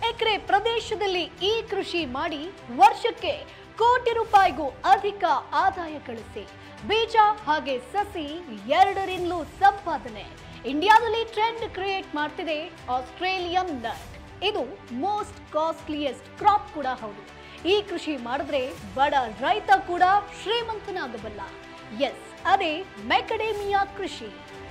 ಎಕರೆ ಪ್ರದೇಶದಲ್ಲಿ ಈ ಕೃಷಿ ಮಾಡಿ ವರ್ಷಕ್ಕೆ ಕೋಟಿ ರೂಪಾಯಿಗೂ ಅಧಿಕ ಆದಾಯ ಗಳಿಸಿ ಬೀಜ ಹಾಗೆ ಸಸಿ ಎರಡರಿಂದಲೂ ಸಂಪಾದನೆ ಇಂಡಿಯಾದಲ್ಲಿ ಟ್ರೆಂಡ್ ಕ್ರಿಯೇಟ್ ಮಾಡ್ತಿದೆ ಆಸ್ಟ್ರೇಲಿಯಂ ನಟ್ ಇದು ಮೋಸ್ಟ್ ಕಾಸ್ಟ್ಲಿಯೆಸ್ಟ್ ಕ್ರಾಪ್ ಕೂಡ ಹೌದು ಈ ಕೃಷಿ ಮಾಡಿದ್ರೆ ಬಡ ರೈತ ಕೂಡ ಶ್ರೀಮಂತನಾಗಬಲ್ಲ ಎಸ್ ಅದೇ ಮೆಕಡೇಮಿಯಾ ಕೃಷಿ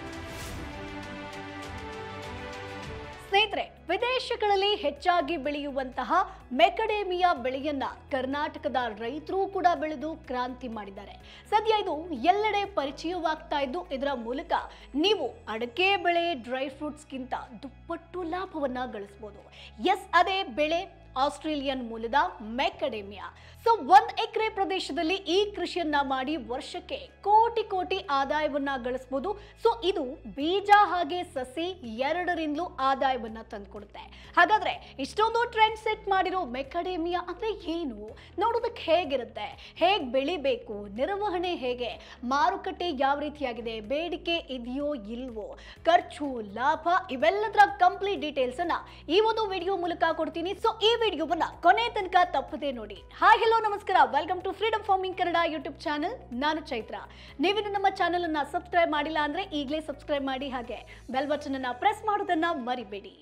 ಸ್ನೇಹಿತರೆ ವಿದೇಶಗಳಲ್ಲಿ ಹೆಚ್ಚಾಗಿ ಬೆಳೆಯುವಂತಹ ಮೆಕಡೇಮಿಯಾ ಬೆಳೆಯನ್ನ ಕರ್ನಾಟಕದ ರೈತರು ಕೂಡ ಬೆಳೆದು ಕ್ರಾಂತಿ ಮಾಡಿದ್ದಾರೆ ಸದ್ಯ ಇದು ಎಲ್ಲೆಡೆ ಪರಿಚಯವಾಗ್ತಾ ಇದ್ದು ಇದರ ಮೂಲಕ ನೀವು ಅಡಕೆ ಬೆಳೆ ಡ್ರೈ ಫ್ರೂಟ್ಸ್ಗಿಂತ ದುಪ್ಪಟ್ಟು ಲಾಭವನ್ನ ಗಳಿಸಬಹುದು ಎಸ್ ಅದೇ ಬೆಳೆ ಆಸ್ಟ್ರೇಲಿಯನ್ ಮೂಲದ ಮೆಕಡೇಮಿಯಾ ಸೊ ಒಂದ್ ಎಕರೆ ಪ್ರದೇಶದಲ್ಲಿ ಈ ಕೃಷಿಯನ್ನ ಮಾಡಿ ವರ್ಷಕ್ಕೆ ಕೋಟಿ ಕೋಟಿ ಆದಾಯವನ್ನ ಗಳಿಸಬಹುದು ಸೊ ಇದು ಬೀಜ ಹಾಗೆ ಸಸಿ ಎರಡರಿಂದಲೂ ಆದಾಯವನ್ನ ತಂದ್ಕೊಡುತ್ತೆ ಹಾಗಾದ್ರೆ ಇಷ್ಟೊಂದು ಟ್ರೆಂಡ್ ಸೆಟ್ ಮಾಡಿರೋ ಮೆಕಡೇಮಿಯಾ ಅಂದ್ರೆ ಏನು ನೋಡೋದಕ್ಕೆ ಹೇಗಿರುತ್ತೆ ಹೇಗ್ ಬೆಳಿಬೇಕು ನಿರ್ವಹಣೆ ಹೇಗೆ ಮಾರುಕಟ್ಟೆ ಯಾವ ರೀತಿಯಾಗಿದೆ ಬೇಡಿಕೆ ಇದೆಯೋ ಇಲ್ವೋ ಖರ್ಚು ಲಾಭ ಇವೆಲ್ಲದರ ಕಂಪ್ಲೀಟ್ ಡೀಟೇಲ್ಸ್ ಅನ್ನ ಈ ಒಂದು ವಿಡಿಯೋ ಮೂಲಕ ಕೊಡ್ತೀನಿ ಸೊ ಈ ವಿಡಿಯೋವನ್ನ ಕೊನೆ ತನಕ ತಪ್ಪದೆ ನೋಡಿ ಹಾಯ್ ಹೆಲೋ ನಮಸ್ಕಾರ welcome to freedom farming Kannada YouTube channel ನಾನು ಚೈತ್ರ ನೀವಿನ್ನು ನಮ್ಮ ಚಾನಲ್ ಅನ್ನ ಸಬ್ಸ್ಕ್ರೈಬ್ ಮಾಡಿಲ್ಲ ಅಂದ್ರೆ ಈಗಲೇ ಸಬ್ಸ್ಕ್ರೈಬ್ ಮಾಡಿ ಹಾಗೆ ಬೆಲ್ ಬಟನ್ ಅನ್ನ ಪ್ರೆಸ್ ಮಾಡೋದನ್ನ ಮರಿಬೇಡಿ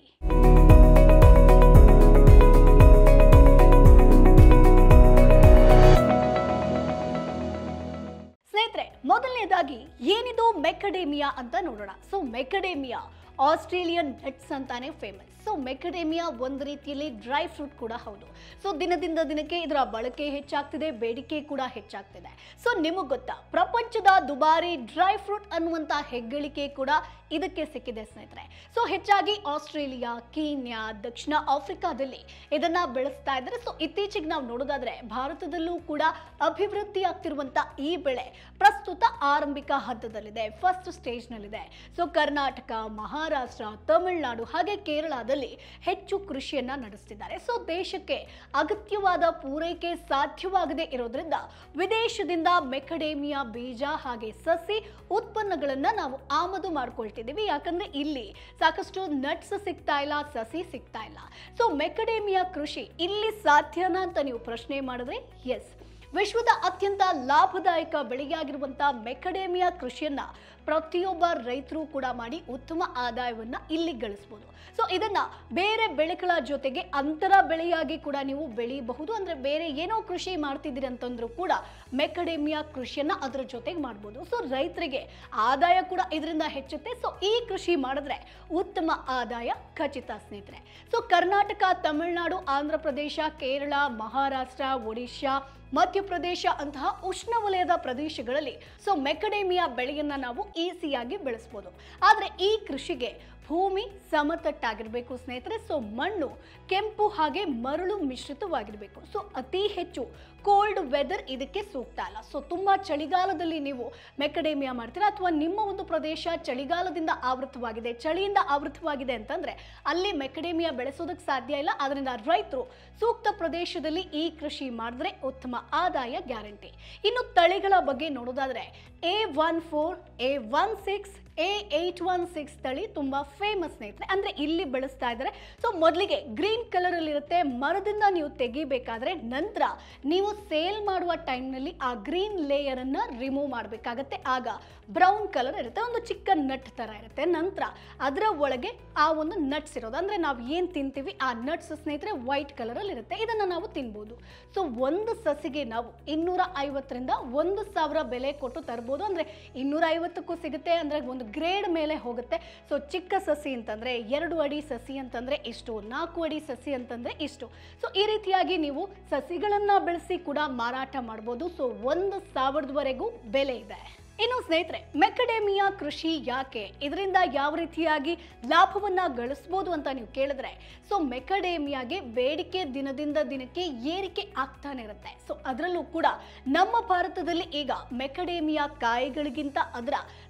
ಸ್ನೇಹಿತರೆ ಮೊದಲನೇದಾಗಿ ಏನಿದು ಮೆಕಡೇಮಿಯಾ ಅಂತ ನೋಡೋಣ ಸೊ ಮೆಕಡೇಮಿಯಾ ಆಸ್ಟ್ರೇಲಿಯನ್ ನಟ್ಸ್ ಅಂತಾನೆ ಫೇಮಸ್ ಸೊ ಮೆಕಡೇಮಿಯಾ ಒಂದು ರೀತಿಯಲ್ಲಿ ಡ್ರೈ ಫ್ರೂಟ್ ಕೂಡ ಹೌದು ಸೊ ದಿನದಿಂದ ದಿನಕ್ಕೆ ಇದರ ಬಳಕೆ ಹೆಚ್ಚಾಗ್ತಿದೆ ಬೇಡಿಕೆ ಕೂಡ ಹೆಚ್ಚಾಗ್ತಿದೆ ಸೊ ನಿಮಗೆ ಗೊತ್ತಾ ಪ್ರಪಂಚದ ದುಬಾರಿ ಡ್ರೈ ಫ್ರೂಟ್ ಅನ್ನುವಂಥ ಹೆಗ್ಗಳಿಕೆ ಕೂಡ ಇದಕ್ಕೆ ಸಿಕ್ಕಿದೆ ಸ್ನೇಹಿತರೆ ಸೊ ಹೆಚ್ಚಾಗಿ ಆಸ್ಟ್ರೇಲಿಯಾ ಕೀನ್ಯಾ ದಕ್ಷಿಣ ಆಫ್ರಿಕಾದಲ್ಲಿ ಇದನ್ನ ಬೆಳೆಸ್ತಾ ಇದ್ದಾರೆ ಸೊ ಇತ್ತೀಚೆಗೆ ನಾವು ನೋಡೋದಾದ್ರೆ ಭಾರತದಲ್ಲೂ ಕೂಡ ಅಭಿವೃದ್ಧಿ ಆಗ್ತಿರುವಂತ ಈ ಬೆಳೆ ಪ್ರಸ್ತುತ ಆರಂಭಿಕ ಹಂತದಲ್ಲಿದೆ ಫಸ್ಟ್ ಸ್ಟೇಜ್ನಲ್ಲಿದೆ ಸೊ ಕರ್ನಾಟಕ ಮಹಾರಾಷ್ಟ್ರ ತಮಿಳುನಾಡು ಹಾಗೆ ಕೇರಳದಲ್ಲಿ ಹೆಚ್ಚು ಕೃಷಿಯನ್ನ ನಡೆಸ್ತಿದ್ದಾರೆ ಸೊ ದೇಶಕ್ಕೆ ಅಗತ್ಯವಾದ ಪೂರೈಕೆ ಸಾಧ್ಯವಾಗದೇ ಇರೋದ್ರಿಂದ ವಿದೇಶದಿಂದ ಮೆಕಡೇಮಿಯಾ ಬೀಜ ಹಾಗೆ ಸಸಿ ಉತ್ಪನ್ನಗಳನ್ನ ನಾವು ಆಮದು ಮಾಡ್ಕೊಳ್ತಿದ್ದೀವಿ ಯಾಕಂದ್ರೆ ಇಲ್ಲಿ ಸಾಕಷ್ಟು ನಟ್ಸ್ ಸಿಗ್ತಾ ಇಲ್ಲ ಸಸಿ ಸಿಗ್ತಾ ಇಲ್ಲ ಸೊ ಮೆಕಡೇಮಿಯಾ ಕೃಷಿ ಇಲ್ಲಿ ಸಾಧ್ಯನಾ ಅಂತ ನೀವು ಪ್ರಶ್ನೆ ಮಾಡಿದ್ರೆ ಎಸ್ ವಿಶ್ವದ ಅತ್ಯಂತ ಲಾಭದಾಯಕ ಬೆಳೆಯಾಗಿರುವಂತಹ ಮೆಕಡೇಮಿಯಾ ಕೃಷಿಯನ್ನ ಪ್ರತಿಯೊಬ್ಬ ರೈತರು ಕೂಡ ಮಾಡಿ ಉತ್ತಮ ಆದಾಯವನ್ನ ಇಲ್ಲಿ ಗಳಿಸಬಹುದು ಸೊ ಇದನ್ನ ಬೇರೆ ಬೆಳೆಗಳ ಜೊತೆಗೆ ಅಂತರ ಬೆಳೆಯಾಗಿ ಕೂಡ ನೀವು ಬೆಳೆಯಬಹುದು ಅಂದ್ರೆ ಬೇರೆ ಏನೋ ಕೃಷಿ ಮಾಡ್ತಿದ್ದೀರಿ ಅಂತಂದ್ರೂ ಕೂಡ ಮೆಕಡೇಮಿಯಾ ಕೃಷಿಯನ್ನ ಅದರ ಜೊತೆಗೆ ಮಾಡ್ಬೋದು ಸೊ ರೈತರಿಗೆ ಆದಾಯ ಕೂಡ ಇದರಿಂದ ಹೆಚ್ಚುತ್ತೆ ಸೊ ಈ ಕೃಷಿ ಮಾಡಿದ್ರೆ ಉತ್ತಮ ಆದಾಯ ಖಚಿತ ಸ್ನೇಹಿತರೆ ಸೊ ಕರ್ನಾಟಕ ತಮಿಳುನಾಡು ಆಂಧ್ರ ಪ್ರದೇಶ ಕೇರಳ ಮಹಾರಾಷ್ಟ್ರ ಒಡಿಶಾ ಮಧ್ಯಪ್ರದೇಶ ಅಂತಹ ಉಷ್ಣವಲಯದ ಪ್ರದೇಶಗಳಲ್ಲಿ ಸೊ ಮೆಕಡೇಮಿಯಾ ಬೆಳೆಯನ್ನ ನಾವು ಈಸಿಯಾಗಿ ಬೆಳೆಸ್ಬೋದು ಆದರೆ ಈ ಕೃಷಿಗೆ ಭೂಮಿ ಸಮತಟ್ಟಾಗಿರಬೇಕು ಸ್ನೇಹಿತರೆ ಸೊ ಮಣ್ಣು ಕೆಂಪು ಹಾಗೆ ಮರಳು ಮಿಶ್ರಿತವಾಗಿರಬೇಕು ಸೊ ಅತಿ ಹೆಚ್ಚು ಕೋಲ್ಡ್ ವೆದರ್ ಇದಕ್ಕೆ ಸೂಕ್ತ ಅಲ್ಲ ಸೊ ತುಂಬಾ ಚಳಿಗಾಲದಲ್ಲಿ ನೀವು ಮೆಕಡೇಮಿಯಾ ಮಾಡ್ತೀರಾ ಅಥವಾ ನಿಮ್ಮ ಒಂದು ಪ್ರದೇಶ ಚಳಿಗಾಲದಿಂದ ಆವೃತವಾಗಿದೆ ಚಳಿಯಿಂದ ಆವೃತವಾಗಿದೆ ಅಂತಂದ್ರೆ ಅಲ್ಲಿ ಮೆಕಡೇಮಿಯಾ ಬೆಳೆಸೋದಕ್ಕೆ ಸಾಧ್ಯ ಇಲ್ಲ ಅದರಿಂದ ರೈತರು ಸೂಕ್ತ ಪ್ರದೇಶದಲ್ಲಿ ಈ ಕೃಷಿ ಮಾಡಿದ್ರೆ ಉತ್ತಮ ಆದಾಯ ಗ್ಯಾರಂಟಿ ಇನ್ನು ತಳಿಗಳ ಬಗ್ಗೆ ನೋಡೋದಾದ್ರೆ A one four A one six A eight one six ತಳಿ ತುಂಬಾ ಫೇಮಸ್ ಸ್ನೇಹಿತರೆ ಅಂದ್ರೆ ಇಲ್ಲಿ ಬೆಳೆಸ್ತಾ ಇದ್ದಾರೆ ಸೊ ಮೊದಲಿಗೆ ಗ್ರೀನ್ ಕಲರ್ ಅಲ್ಲಿ ಇರುತ್ತೆ ಮರದಿಂದ ನೀವು ತೆಗಿಬೇಕಾದ್ರೆ ನಂತರ ನೀವು ಸೇಲ್ ಮಾಡುವ ಟೈಮ್ನಲ್ಲಿ ಆ ಗ್ರೀನ್ ಲೇಯರ್ ಅನ್ನ ರಿಮೂವ್ ಮಾಡಬೇಕಾಗತ್ತೆ ಆಗ ಬ್ರೌನ್ ಕಲರ್ ಇರುತ್ತೆ ಒಂದು ಚಿಕ್ಕ ನಟ್ ತರ ಇರುತ್ತೆ ನಂತರ ಅದರ ಒಳಗೆ ಆ ಒಂದು ನಟ್ಸ್ ಇರೋದು ಅಂದ್ರೆ ನಾವು ಏನ್ ತಿಂತೀವಿ ಆ ನಟ್ಸ್ ಸ್ನೇಹಿತರೆ ವೈಟ್ ಕಲರ್ ಅಲ್ಲಿ ಇರುತ್ತೆ ಇದನ್ನ ನಾವು ತಿನ್ಬೋದು ಸೊ ಒಂದು ಸಸಿಗೆ ನಾವು ಇನ್ನೂರ ಐವತ್ತರಿಂದ ಒಂದು ಸಾವಿರ ಬೆಲೆ ಕೊಟ್ಟು ತರ್ಬೋದು ಅಂದ್ರೆ ಇನ್ನೂರ ಐವತ್ತಕ್ಕೂ ಸಿಗುತ್ತೆ ಅಂದ್ರೆ ಒಂದು ಗ್ರೇಡ್ ಮೇಲೆ ಹೋಗುತ್ತೆ ಸೊ ಚಿಕ್ಕ ಸಸಿ ಅಂತಂದ್ರೆ ಎರಡು ಅಡಿ ಸಸಿ ಅಂತಂದ್ರೆ ಇಷ್ಟು ನಾಲ್ಕು ಅಡಿ ಸಸಿ ಅಂತಂದ್ರೆ ಇಷ್ಟು ಸೊ ಈ ರೀತಿಯಾಗಿ ನೀವು ಸಸಿಗಳನ್ನ ಬೆಳೆಸಿ ಕೂಡ ಮಾರಾಟ ಮಾಡ್ಬೋದು ಸೊ ಒಂದು ಸಾವಿರದವರೆಗೂ ಬೆಲೆ ಇದೆ ಇನ್ನು ಸ್ನೇಹಿತರೆ ಮೆಕಡೇಮಿಯಾ ಕೃಷಿ ಯಾಕೆ ಇದರಿಂದ ಯಾವ ರೀತಿಯಾಗಿ ಲಾಭವನ್ನ ಗಳಿಸ್ಬೋದು ಅಂತ ನೀವು ಕೇಳಿದ್ರೆ ಸೊ ಮೆಕಡೇಮಿಯಾಗೆ ಬೇಡಿಕೆ ದಿನದಿಂದ ದಿನಕ್ಕೆ ಏರಿಕೆ ಆಗ್ತಾನೆ ಇರುತ್ತೆ ಸೊ ಅದರಲ್ಲೂ ಕೂಡ ನಮ್ಮ ಭಾರತದಲ್ಲಿ ಈಗ ಮೆಕಡೇಮಿಯಾ ಕಾಯಿಗಳಿಗಿಂತ ಅದರ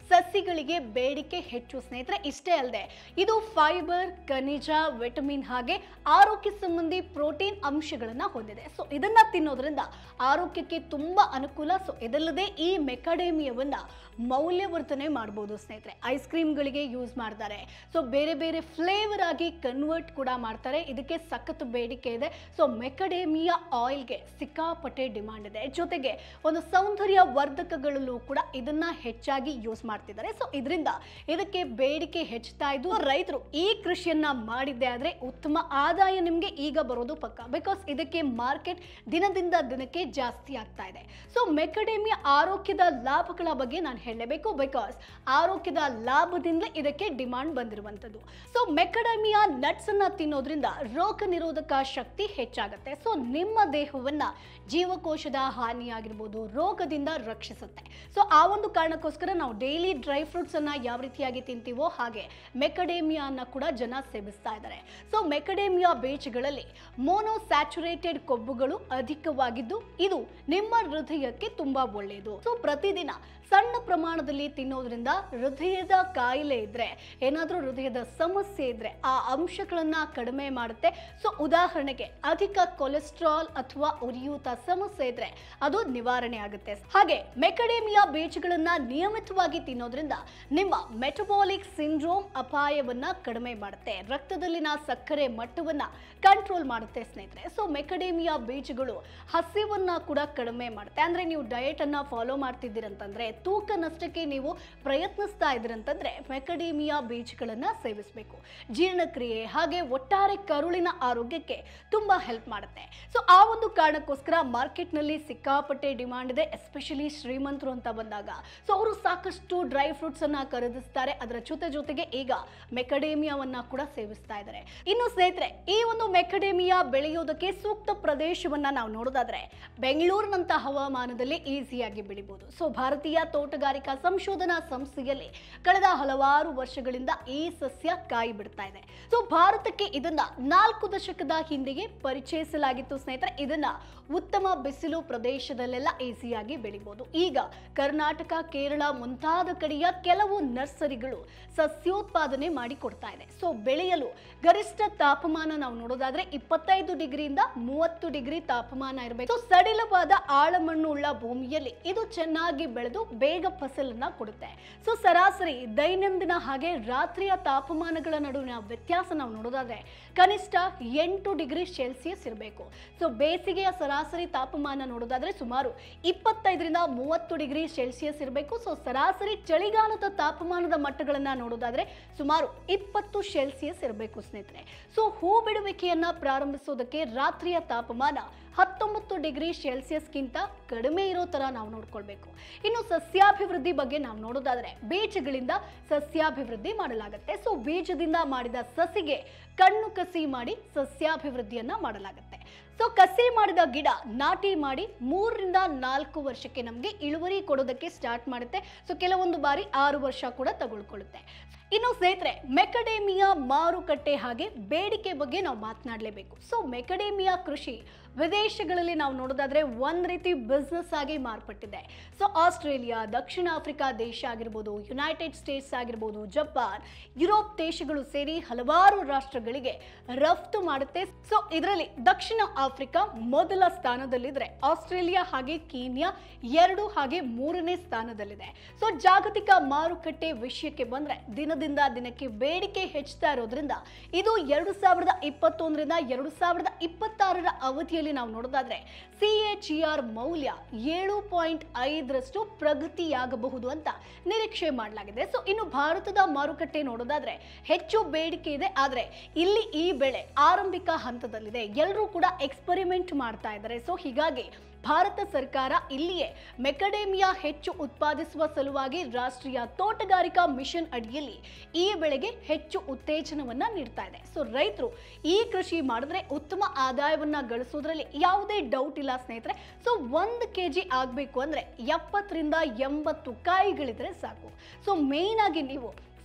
ಸಸಿಗಳಿಗೆ ಬೇಡಿಕೆ ಹೆಚ್ಚು ಸ್ನೇಹಿತರೆ ಇಷ್ಟೇ ಅಲ್ಲದೆ ಇದು ಫೈಬರ್ ಖನಿಜ ವಿಟಮಿನ್ ಹಾಗೆ ಆರೋಗ್ಯ ಸಂಬಂಧಿ ಪ್ರೋಟೀನ್ ಅಂಶಗಳನ್ನ ಹೊಂದಿದೆ ಸೊ ಇದನ್ನ ತಿನ್ನೋದ್ರಿಂದ ಆರೋಗ್ಯಕ್ಕೆ ತುಂಬಾ ಅನುಕೂಲ ಸೊ ಇದಲ್ಲದೆ ಈ ಮೆಕಡೇಮಿಯವನ್ನ ಮೌಲ್ಯವರ್ಧನೆ ಮಾಡಬಹುದು ಸ್ನೇಹಿತರೆ ಐಸ್ ಕ್ರೀಮ್ಗಳಿಗೆ ಯೂಸ್ ಮಾಡ್ತಾರೆ ಸೊ ಬೇರೆ ಬೇರೆ ಫ್ಲೇವರ್ ಆಗಿ ಕನ್ವರ್ಟ್ ಕೂಡ ಮಾಡ್ತಾರೆ ಇದಕ್ಕೆ ಸಖತ್ ಬೇಡಿಕೆ ಇದೆ ಸೊ ಮೆಕಡೇಮಿಯಾ ಆಯಿಲ್ಗೆ ಸಿಕ್ಕಾಪಟ್ಟೆ ಡಿಮಾಂಡ್ ಇದೆ ಜೊತೆಗೆ ಒಂದು ಸೌಂದರ್ಯ ವರ್ಧಕಗಳಲ್ಲೂ ಕೂಡ ಇದನ್ನ ಹೆಚ್ಚಾಗಿ ಯೂಸ್ ಮಾಡ್ತಿದ್ದಾರೆ ಸೊ ಇದರಿಂದ ಇದಕ್ಕೆ ಬೇಡಿಕೆ ಹೆಚ್ಚುತ್ತಾ ಇದ್ದು ರೈತರು ಈ ಕೃಷಿಯನ್ನ ಮಾಡಿದ್ದೆ ಆದ್ರೆ ಉತ್ತಮ ಆದಾಯ ನಿಮ್ಗೆ ಈಗ ಬರೋದು ಪಕ್ಕ ಬಿಕಾಸ್ ಇದಕ್ಕೆ ಮಾರ್ಕೆಟ್ ದಿನದಿಂದ ದಿನಕ್ಕೆ ಜಾಸ್ತಿ ಆಗ್ತಾ ಇದೆ ಸೊ ಮೆಕಡೇಮಿಯಾ ಆರೋಗ್ಯದ ಲಾಭಗಳ ಬಗ್ಗೆ ನಾನು ಹೇಳಲೇಬೇಕು ಬಿಕಾಸ್ ಆರೋಗ್ಯದ ಲಾಭದಿಂದ ಇದಕ್ಕೆ ಡಿಮಾಂಡ್ ಬಂದಿರುವಂಥದ್ದು ಸೊ ಮೆಕಡಮಿಯಾ ನಟ್ಸ್ ಅನ್ನ ತಿನ್ನೋದ್ರಿಂದ ರೋಗ ನಿರೋಧಕ ಶಕ್ತಿ ಹೆಚ್ಚಾಗುತ್ತೆ ಸೊ ನಿಮ್ಮ ದೇಹವನ್ನ ಜೀವಕೋಶದ ಹಾನಿಯಾಗಿರ್ಬೋದು ರೋಗದಿಂದ ರಕ್ಷಿಸುತ್ತೆ ಸೊ ಆ ಒಂದು ಕಾರಣಕ್ಕೋಸ್ಕರ ನಾವು ಡೈಲಿ ಡ್ರೈ ಫ್ರೂಟ್ಸ್ ಅನ್ನ ಯಾವ ರೀತಿಯಾಗಿ ತಿಂತೀವೋ ಹಾಗೆ ಮೆಕಡೇಮಿಯಾನ ಕೂಡ ಜನ ಸೇವಿಸ್ತಾ ಇದ್ದಾರೆ ಸೊ ಮೆಕಡೇಮಿಯಾ ಬೀಜಗಳಲ್ಲಿ ಮೋನೋಸ್ಯಾಚುರೇಟೆಡ್ ಕೊಬ್ಬುಗಳು ಅಧಿಕವಾಗಿದ್ದು ಇದು ನಿಮ್ಮ ಹೃದಯಕ್ಕೆ ತುಂಬಾ ಒಳ್ಳೆಯದು ಸೊ ಪ್ರತಿದಿನ ಸಣ್ಣ ಪ್ರಮಾಣದಲ್ಲಿ ತಿನ್ನೋದ್ರಿಂದ ಹೃದಯದ ಕಾಯಿಲೆ ಇದ್ರೆ ಏನಾದರೂ ಹೃದಯದ ಸಮಸ್ಯೆ ಇದ್ರೆ ಆ ಅಂಶಗಳನ್ನ ಕಡಿಮೆ ಮಾಡುತ್ತೆ ಸೊ ಉದಾಹರಣೆಗೆ ಅಧಿಕ ಕೊಲೆಸ್ಟ್ರಾಲ್ ಅಥವಾ ಉರಿಯೂತ ಸಮಸ್ಯೆ ಇದ್ರೆ ಅದು ನಿವಾರಣೆ ಆಗುತ್ತೆ ಹಾಗೆ ಮೆಕಡೇಮಿಯಾ ಬೀಜಗಳನ್ನ ನಿಯಮಿತವಾಗಿ ತಿನ್ನೋದ್ರಿಂದ ನಿಮ್ಮ ಮೆಟಬಾಲಿಕ್ ಸಿಂಡ್ರೋಮ್ ಅಪಾಯವನ್ನ ಕಡಿಮೆ ಮಾಡುತ್ತೆ ರಕ್ತದಲ್ಲಿನ ಸಕ್ಕರೆ ಮಟ್ಟವನ್ನ ಕಂಟ್ರೋಲ್ ಮಾಡುತ್ತೆ ಸ್ನೇಹಿತರೆ ಸೊ ಮೆಕಡೇಮಿಯಾ ಬೀಜಗಳು ಹಸಿವನ್ನ ಕೂಡ ಕಡಿಮೆ ಮಾಡುತ್ತೆ ಅಂದ್ರೆ ನೀವು ಡಯಟ್ ಅನ್ನ ಫಾಲೋ ಮಾಡ್ತಿದ್ದೀರಂತಂದ್ರೆ ತೂಕ ನಷ್ಟಕ್ಕೆ ನೀವು ಪ್ರಯತ್ನಿಸ್ತಾ ಇದ್ರಂತಂದ್ರೆ ಮೆಕಡೇಮಿಯಾ ಬೀಜಗಳನ್ನ ಸೇವಿಸಬೇಕು ಜೀರ್ಣಕ್ರಿಯೆ ಹಾಗೆ ಒಟ್ಟಾರೆ ಕರುಳಿನ ಆರೋಗ್ಯಕ್ಕೆ ತುಂಬಾ ಹೆಲ್ಪ್ ಮಾಡುತ್ತೆ ಸೊ ಆ ಒಂದು ಕಾರಣಕ್ಕೋಸ್ಕರ ಮಾರ್ಕೆಟ್ನಲ್ಲಿ ಸಿಕ್ಕಾಪಟ್ಟೆ ಡಿಮಾಂಡ್ ಇದೆ ಎಸ್ಪೆಷಲಿ ಶ್ರೀಮಂತರು ಅಂತ ಬಂದಾಗ ಸೊ ಅವರು ಸಾಕಷ್ಟು ಡ್ರೈ ಫ್ರೂಟ್ಸ್ ಅನ್ನ ಖರೀದಿಸ್ತಾರೆ ಅದರ ಜೊತೆ ಜೊತೆಗೆ ಈಗ ಮೆಕಡೇಮಿಯಾವನ್ನ ಕೂಡ ಸೇವಿಸ್ತಾ ಇದ್ದಾರೆ ಇನ್ನು ಸ್ನೇಹಿತರೆ ಈ ಒಂದು ಮೆಕಡೇಮಿಯಾ ಬೆಳೆಯೋದಕ್ಕೆ ಸೂಕ್ತ ಪ್ರದೇಶವನ್ನ ನಾವು ನೋಡೋದಾದ್ರೆ ಬೆಂಗಳೂರಿನಂತ ಹವಾಮಾನದಲ್ಲಿ ಈಸಿಯಾಗಿ ಬೆಳಿಬಹುದು ಸೊ ಭಾರತೀಯ ತೋಟಗಾರಿಕಾ ಸಂಶೋಧನಾ ಸಂಸ್ಥೆಯಲ್ಲಿ ಕಳೆದ ಹಲವಾರು ವರ್ಷಗಳಿಂದ ಈ ಸಸ್ಯ ಕಾಯಿ ಬಿಡ್ತಾ ಇದೆ ಸೊ ಭಾರತಕ್ಕೆ ಇದನ್ನ ನಾಲ್ಕು ದಶಕದ ಹಿಂದೆಯೇ ಪರಿಚಯಿಸಲಾಗಿತ್ತು ಸ್ನೇಹಿತರೆ ಇದನ್ನ ಉತ್ತಮ ಬಿಸಿಲು ಪ್ರದೇಶದಲ್ಲೆಲ್ಲ ಈಸಿಯಾಗಿ ಬೆಳಿಬಹುದು ಈಗ ಕರ್ನಾಟಕ ಕೇರಳ ಮುಂತಾದ ಕಡೆಯ ಕೆಲವು ನರ್ಸರಿಗಳು ಸಸ್ಯೋತ್ಪಾದನೆ ಮಾಡಿ ಕೊಡ್ತಾ ಇದೆ ಸೊ ಬೆಳೆಯಲು ಗರಿಷ್ಠ ತಾಪಮಾನ ನಾವು ನೋಡೋದಾದ್ರೆ ಇಪ್ಪತ್ತೈದು ಡಿಗ್ರಿಯಿಂದ ಮೂವತ್ತು ಡಿಗ್ರಿ ತಾಪಮಾನ ಇರಬೇಕು ಸೊ ಸಡಿಲವಾದ ಆಳಮಣ್ಣು ಉಳ್ಳ ಭೂಮಿಯಲ್ಲಿ ಇದು ಚೆನ್ನಾಗಿ ಬೆಳೆದು ಬೇಗ ಫಸಲನ್ನ ಕೊಡುತ್ತೆ ಸೊ ಸರಾಸರಿ ದೈನಂದಿನ ಹಾಗೆ ರಾತ್ರಿಯ ತಾಪಮಾನಗಳ ನಡುವಿನ ವ್ಯತ್ಯಾಸ ನಾವು ನೋಡೋದಾದ್ರೆ ಕನಿಷ್ಠ ಎಂಟು ಡಿಗ್ರಿ ಸೆಲ್ಸಿಯಸ್ ಇರಬೇಕು ಸೊ ಬೇಸಿಗೆಯ ಸರಾಸರಿ ತಾಪಮಾನ ನೋಡೋದಾದ್ರೆ ಸುಮಾರು ಇಪ್ಪತ್ತೈದರಿಂದ ಮೂವತ್ತು ಡಿಗ್ರಿ ಸೆಲ್ಸಿಯಸ್ ಇರಬೇಕು ಸೊ ಸರಾಸರಿ ಚಳಿಗಾಲದ ತಾಪಮಾನದ ಮಟ್ಟಗಳನ್ನ ನೋಡೋದಾದ್ರೆ ಸುಮಾರು ಇಪ್ಪತ್ತು ಸೆಲ್ಸಿಯಸ್ ಇರಬೇಕು ಸ್ನೇಹಿತರೆ ಸೊ ಹೂ ಬಿಡುವಿಕೆಯನ್ನ ಪ್ರಾರಂಭಿಸೋದಕ್ಕೆ ರಾತ್ರಿಯ ತಾಪಮಾನ ಹತ್ತೊಂಬತ್ತು ಡಿಗ್ರಿ ಸೆಲ್ಸಿಯಸ್ಗಿಂತ ಕಡಿಮೆ ಇರೋ ತರ ನಾವು ನೋಡ್ಕೊಳ್ಬೇಕು ಇನ್ನು ಸಸ್ಯಾಭಿವೃದ್ಧಿ ಬಗ್ಗೆ ನಾವು ನೋಡೋದಾದ್ರೆ ಬೀಜಗಳಿಂದ ಸಸ್ಯಾಭಿವೃದ್ಧಿ ಮಾಡಲಾಗುತ್ತೆ ಸೊ ಬೀಜದಿಂದ ಮಾಡಿದ ಸಸಿಗೆ ಕಣ್ಣು ಕಸಿ ಮಾಡಿ ಸಸ್ಯಾಭಿವೃದ್ಧಿಯನ್ನ ಮಾಡಲಾಗುತ್ತೆ ಸೊ ಕಸಿ ಮಾಡಿದ ಗಿಡ ನಾಟಿ ಮಾಡಿ ಮೂರರಿಂದ ನಾಲ್ಕು ವರ್ಷಕ್ಕೆ ನಮಗೆ ಇಳುವರಿ ಕೊಡೋದಕ್ಕೆ ಸ್ಟಾರ್ಟ್ ಮಾಡುತ್ತೆ ಸೊ ಕೆಲವೊಂದು ಬಾರಿ ಆರು ವರ್ಷ ಕೂಡ ತಗೊಳ್ಕೊಳ್ಳುತ್ತೆ ಇನ್ನು ಸ್ನೇಹಿತರೆ ಮೆಕಡೇಮಿಯಾ ಮಾರುಕಟ್ಟೆ ಹಾಗೆ ಬೇಡಿಕೆ ಬಗ್ಗೆ ನಾವು ಮಾತನಾಡಲೇಬೇಕು ಸೊ ಮೆಕಡೇಮಿಯಾ ಕೃಷಿ ವಿದೇಶಗಳಲ್ಲಿ ನಾವು ನೋಡೋದಾದ್ರೆ ಒಂದ್ ರೀತಿ ಬಿಸ್ನೆಸ್ ಆಗಿ ಮಾರ್ಪಟ್ಟಿದೆ ಸೊ ಆಸ್ಟ್ರೇಲಿಯಾ ದಕ್ಷಿಣ ಆಫ್ರಿಕಾ ದೇಶ ಆಗಿರ್ಬೋದು ಯುನೈಟೆಡ್ ಸ್ಟೇಟ್ಸ್ ಆಗಿರ್ಬೋದು ಜಪಾನ್ ಯುರೋಪ್ ದೇಶಗಳು ಸೇರಿ ಹಲವಾರು ರಾಷ್ಟ್ರಗಳಿಗೆ ರಫ್ತು ಮಾಡುತ್ತೆ ಸೊ ಇದರಲ್ಲಿ ದಕ್ಷಿಣ ಆಫ್ರಿಕಾ ಮೊದಲ ಸ್ಥಾನದಲ್ಲಿದ್ರೆ ಆಸ್ಟ್ರೇಲಿಯಾ ಹಾಗೆ ಕೀನ್ಯಾ ಎರಡು ಹಾಗೆ ಮೂರನೇ ಸ್ಥಾನದಲ್ಲಿದೆ ಸೊ ಜಾಗತಿಕ ಮಾರುಕಟ್ಟೆ ವಿಷಯಕ್ಕೆ ಬಂದ್ರೆ ದಿನದಿಂದ ದಿನಕ್ಕೆ ಬೇಡಿಕೆ ಹೆಚ್ಚುತ್ತಾ ಇರೋದ್ರಿಂದ ಇದು ಎರಡು ಸಾವಿರದ ಇಪ್ಪತ್ತೊಂದರಿಂದ ಎರಡು ಸಾವಿರದ ಇಪ್ಪತ್ತಾರರ ಅವಧಿಯಲ್ಲಿ ನಾವು ನೋಡೋದಾದ್ರೆ ಸಿ ಎಚ್ ಆರ್ ಮೌಲ್ಯ ಏಳು ಪಾಯಿಂಟ್ ಐದರಷ್ಟು ಪ್ರಗತಿಯಾಗಬಹುದು ಅಂತ ನಿರೀಕ್ಷೆ ಮಾಡಲಾಗಿದೆ ಸೊ ಇನ್ನು ಭಾರತದ ಮಾರುಕಟ್ಟೆ ನೋಡೋದಾದ್ರೆ ಹೆಚ್ಚು ಬೇಡಿಕೆ ಇದೆ ಆದ್ರೆ ಇಲ್ಲಿ ಈ ಬೆಳೆ ಆರಂಭಿಕ ಹಂತದಲ್ಲಿದೆ ಎಲ್ಲರೂ ಕೂಡ ಎಕ್ಸ್ಪರಿಮೆಂಟ್ ಮಾಡ್ತಾ ಇದ್ದಾರೆ ಸೊ ಹೀಗಾಗಿ ಭಾರತ ಸರ್ಕಾರ ಇಲ್ಲಿಯೇ ಮೆಕಡೇಮಿಯಾ ಹೆಚ್ಚು ಉತ್ಪಾದಿಸುವ ಸಲುವಾಗಿ ರಾಷ್ಟ್ರೀಯ ತೋಟಗಾರಿಕಾ ಮಿಷನ್ ಅಡಿಯಲ್ಲಿ ಈ ಬೆಳೆಗೆ ಹೆಚ್ಚು ಉತ್ತೇಜನವನ್ನ ನೀಡ್ತಾ ಇದೆ ಸೊ ರೈತರು ಈ ಕೃಷಿ ಮಾಡಿದ್ರೆ ಉತ್ತಮ ಆದಾಯವನ್ನ ಗಳಿಸೋದ್ರಲ್ಲಿ ಯಾವುದೇ ಡೌಟ್ ಇಲ್ಲ ಸ್ನೇಹಿತರೆ ಸೊ ಒಂದು ಕೆ ಜಿ ಆಗಬೇಕು ಅಂದ್ರೆ ಎಪ್ಪತ್ತರಿಂದ ಎಂಬತ್ತು ಕಾಯಿಗಳಿದ್ರೆ ಸಾಕು ಸೊ ಮೇಯ್ನ್ ಆಗಿ ನೀವು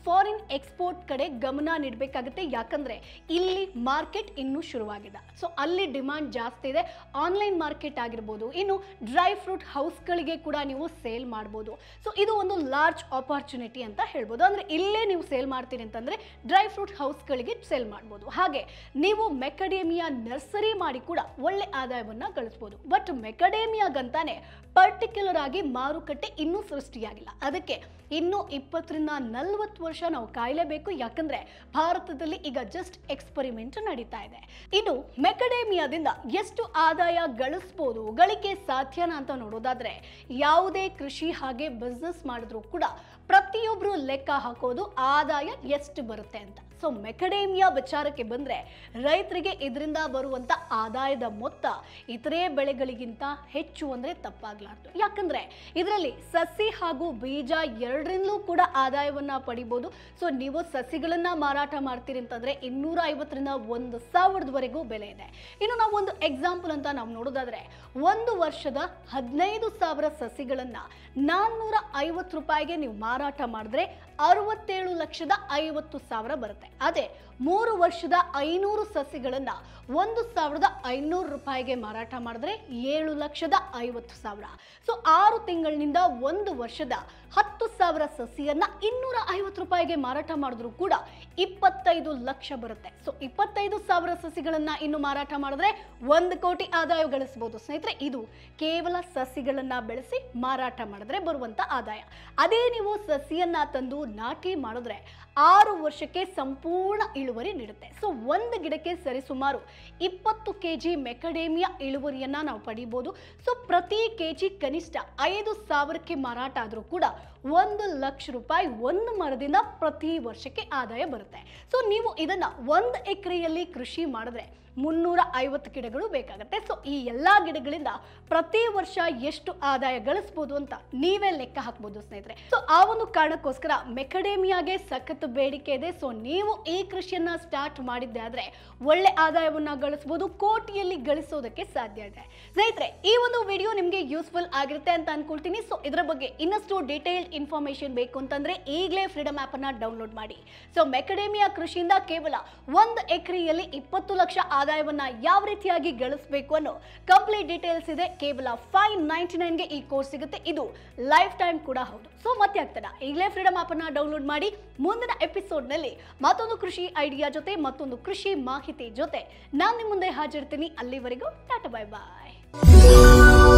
ಫಾರಿನ್ ಎಕ್ಸ್ಪೋರ್ಟ್ ಕಡೆ ಗಮನ ನೀಡಬೇಕಾಗುತ್ತೆ ಯಾಕಂದ್ರೆ ಇಲ್ಲಿ ಮಾರ್ಕೆಟ್ ಇನ್ನೂ ಶುರುವಾಗಿದೆ ಸೊ ಅಲ್ಲಿ ಡಿಮಾಂಡ್ ಜಾಸ್ತಿ ಇದೆ ಆನ್ಲೈನ್ ಮಾರ್ಕೆಟ್ ಆಗಿರ್ಬೋದು ಇನ್ನು ಡ್ರೈ ಫ್ರೂಟ್ ಹೌಸ್ಗಳಿಗೆ ಕೂಡ ನೀವು ಸೇಲ್ ಮಾಡ್ಬೋದು ಸೊ ಇದು ಒಂದು ಲಾರ್ಜ್ ಆಪರ್ಚುನಿಟಿ ಅಂತ ಹೇಳ್ಬೋದು ಅಂದ್ರೆ ಇಲ್ಲೇ ನೀವು ಸೇಲ್ ಮಾಡ್ತೀರಿ ಅಂತಂದ್ರೆ ಡ್ರೈ ಫ್ರೂಟ್ ಹೌಸ್ಗಳಿಗೆ ಸೇಲ್ ಮಾಡ್ಬೋದು ಹಾಗೆ ನೀವು ಮೆಕಡೇಮಿಯಾ ನರ್ಸರಿ ಮಾಡಿ ಕೂಡ ಒಳ್ಳೆ ಆದಾಯವನ್ನ ಗಳಿಸ್ಬೋದು ಬಟ್ ಮೆಕಡೇಮಿಯಾಗಂತಾನೆ ಪರ್ಟಿಕ್ಯುಲರ್ ಆಗಿ ಮಾರುಕಟ್ಟೆ ಇನ್ನೂ ಸೃಷ್ಟಿಯಾಗಿಲ್ಲ ಅದಕ್ಕೆ ಇನ್ನು ಇಪ್ಪತ್ತರಿಂದ ನಲವತ್ತು ವರ್ಷ ನಾವು ಕಾಯಲೇಬೇಕು ಯಾಕಂದ್ರೆ ಭಾರತದಲ್ಲಿ ಈಗ ಜಸ್ಟ್ ಎಕ್ಸ್ಪರಿಮೆಂಟ್ ನಡೀತಾ ಇದೆ ಇನ್ನು ಮೆಕಡೇಮಿಯಾದಿಂದ ಎಷ್ಟು ಆದಾಯ ಗಳಿಸ್ಬೋದು ಗಳಿಕೆ ಸಾಧ್ಯನಾ ಅಂತ ನೋಡೋದಾದ್ರೆ ಯಾವುದೇ ಕೃಷಿ ಹಾಗೆ ಬಿಸ್ನೆಸ್ ಮಾಡಿದ್ರು ಕೂಡ ಪ್ರತಿಯೊಬ್ರು ಲೆಕ್ಕ ಹಾಕೋದು ಆದಾಯ ಎಷ್ಟು ಬರುತ್ತೆ ಅಂತ ಸೊ ಮೆಕಡೇಮಿಯಾ ವಿಚಾರಕ್ಕೆ ಬಂದ್ರೆ ರೈತರಿಗೆ ಇದರಿಂದ ಬರುವಂತ ಆದಾಯದ ಮೊತ್ತ ಇತರೆ ಬೆಳೆಗಳಿಗಿಂತ ಹೆಚ್ಚು ಅಂದ್ರೆ ತಪ್ಪಾಗ್ಲಾರ್ದು ಯಾಕಂದ್ರೆ ಇದರಲ್ಲಿ ಸಸಿ ಹಾಗೂ ಬೀಜ ಎರಡರಿಂದಲೂ ಕೂಡ ಆದಾಯವನ್ನ ಪಡಿಬೋದು ಸೊ ನೀವು ಸಸಿಗಳನ್ನ ಮಾರಾಟ ಮಾಡ್ತೀರಿ ಅಂತಂದ್ರೆ ಇನ್ನೂರ ಐವತ್ತರಿಂದ ಒಂದು ಸಾವಿರದವರೆಗೂ ಬೆಲೆ ಇದೆ ಇನ್ನು ನಾವು ಒಂದು ಎಕ್ಸಾಂಪಲ್ ಅಂತ ನಾವು ನೋಡೋದಾದ್ರೆ ಒಂದು ವರ್ಷದ ಹದಿನೈದು ಸಾವಿರ ಸಸಿಗಳನ್ನ ನಾನ್ನೂರ ಐವತ್ತು ರೂಪಾಯಿಗೆ ನೀವು ಮಾರಾಟ ಮಾಡಿದ್ರೆ ಅರವತ್ತೇಳು ಲಕ್ಷದ ಐವತ್ತು ಸಾವಿರ ಬರುತ್ತೆ ಅದೇ ಮೂರು ವರ್ಷದ ಐನೂರು ಸಸಿಗಳನ್ನ ಒಂದು ಸಾವಿರದ ಐನೂರು ರೂಪಾಯಿಗೆ ಮಾರಾಟ ಮಾಡಿದ್ರೆ ಏಳು ಲಕ್ಷದ ಐವತ್ತು ಸಾವಿರ ಸೊ ಆರು ತಿಂಗಳಿನಿಂದ ಒಂದು ವರ್ಷದ ಹತ್ತು ಸಾವಿರ ಸಸಿಯನ್ನ ಇನ್ನೂರ ಐವತ್ತು ರೂಪಾಯಿಗೆ ಮಾರಾಟ ಮಾಡಿದ್ರು ಕೂಡ ಇಪ್ಪತ್ತೈದು ಲಕ್ಷ ಬರುತ್ತೆ ಸೊ ಇಪ್ಪತ್ತೈದು ಸಾವಿರ ಸಸಿಗಳನ್ನ ಇನ್ನು ಮಾರಾಟ ಮಾಡಿದ್ರೆ ಒಂದು ಕೋಟಿ ಆದಾಯ ಗಳಿಸಬಹುದು ಸ್ನೇಹಿತರೆ ಇದು ಕೇವಲ ಸಸಿಗಳನ್ನ ಬೆಳೆಸಿ ಮಾರಾಟ ಮಾಡಿದ್ರೆ ಬರುವಂತ ಆದಾಯ ಅದೇ ನೀವು ಸಸಿಯನ್ನ ತಂದು ನಾಟಿ ಮಾಡಿದ್ರೆ ಆರು ವರ್ಷಕ್ಕೆ ಸಂಪೂರ್ಣ ಇಳುವರಿ ನೀಡುತ್ತೆ ಸೊ ಒಂದು ಗಿಡಕ್ಕೆ ಸರಿಸುಮಾರು ಇಪ್ಪತ್ತು ಕೆ ಜಿ ಮೆಕಡೇಮಿಯಾ ಇಳುವರಿಯನ್ನ ನಾವು ಪಡಿಬೋದು ಸೊ ಪ್ರತಿ ಕೆ ಜಿ ಕನಿಷ್ಠ ಐದು ಸಾವಿರಕ್ಕೆ ಮಾರಾಟ ಆದರೂ ಕೂಡ ಒಂದು ಲಕ್ಷ ರೂಪಾಯಿ ಒಂದು ಮರದಿಂದ ಪ್ರತಿ ವರ್ಷಕ್ಕೆ ಆದಾಯ ಬರುತ್ತೆ ಸೊ ನೀವು ಇದನ್ನ ಒಂದು ಎಕರೆಯಲ್ಲಿ ಕೃಷಿ ಮಾಡಿದ್ರೆ ಮುನ್ನೂರ ಐವತ್ತು ಗಿಡಗಳು ಬೇಕಾಗುತ್ತೆ ಸೊ ಈ ಎಲ್ಲ ಗಿಡಗಳಿಂದ ಪ್ರತಿ ವರ್ಷ ಎಷ್ಟು ಆದಾಯ ಗಳಿಸ್ಬೋದು ಅಂತ ನೀವೇ ಲೆಕ್ಕ ಹಾಕ್ಬೋದು ಸ್ನೇಹಿತರೆ ಸೊ ಆ ಒಂದು ಕಾರಣಕ್ಕೋಸ್ಕರ ಮೆಕಡೇಮಿಯಾಗೆ ಸಖತ್ ಬೇಡಿಕೆ ಇದೆ ಸೊ ನೀವು ಈ ಕೃಷಿಯನ್ನ ಸ್ಟಾರ್ಟ್ ಮಾಡಿದ್ದೆ ಆದ್ರೆ ಒಳ್ಳೆ ಆದಾಯವನ್ನ ಗಳಿಸಬಹುದು ಕೋಟಿಯಲ್ಲಿ ಗಳಿಸೋದಕ್ಕೆ ಸಾಧ್ಯ ಇದೆ ಸ್ನೇಹಿತರೆ ಈ ಒಂದು ವಿಡಿಯೋ ನಿಮಗೆ ಯೂಸ್ಫುಲ್ ಆಗಿರುತ್ತೆ ಅಂತ ಅನ್ಕೊಳ್ತೀನಿ ಸೊ ಇದರ ಬಗ್ಗೆ ಇನ್ನಷ್ಟು ಡೀಟೇಲ್ಡ್ ಇನ್ಫಾರ್ಮೇಶನ್ ಬೇಕು ಅಂತಂದ್ರೆ ಈಗಲೇ ಫ್ರೀಡಮ್ ಆಪ್ ಅನ್ನ ಡೌನ್ಲೋಡ್ ಮಾಡಿ ಸೊ ಮೆಕಡೇಮಿಯಾ ಕೃಷಿಯಿಂದ ಕೇವಲ ಒಂದು ಎಕರೆಯಲ್ಲಿ ಇಪ್ಪತ್ತು ಲಕ್ಷ ಆದಾಯವನ್ನ ಯಾವ ರೀತಿಯಾಗಿ ಗಳಿಸಬೇಕು ಅನ್ನೋ ಕಂಪ್ಲೀಟ್ ಡೀಟೇಲ್ಸ್ ಇದೆ ಕೇವಲ ಫೈವ್ ನೈಂಟಿ ನೈನ್ಗೆ ಈ ಕೋರ್ಸ್ ಸಿಗುತ್ತೆ ಇದು ಲೈಫ್ ಟೈಮ್ ಕೂಡ ಹೌದು ಸೊ ಮತ್ತೆ ಆಗ್ತದ ಈಗಲೇ ಫ್ರೀಡಮ್ ಆಪ್ ಅನ್ನ ಡೌನ್ಲೋಡ್ ಮಾಡಿ ಮುಂದಿನ ಎಪಿಸೋಡ್ ನಲ್ಲಿ ಮತ್ತೊಂದು ಕೃಷಿ ಐಡಿಯಾ ಜೊತೆ ಮತ್ತೊಂದು ಕೃಷಿ ಮಾಹಿತಿ ಜೊತೆ ನಾನು ನಿಮ್ಮ ಮುಂದೆ ಹಾಜರಿರ್ತೀನಿ ಅಲ್ಲಿವರೆಗೂ ಟಾಟಾ ಬಾಯ್ ಬಾಯ್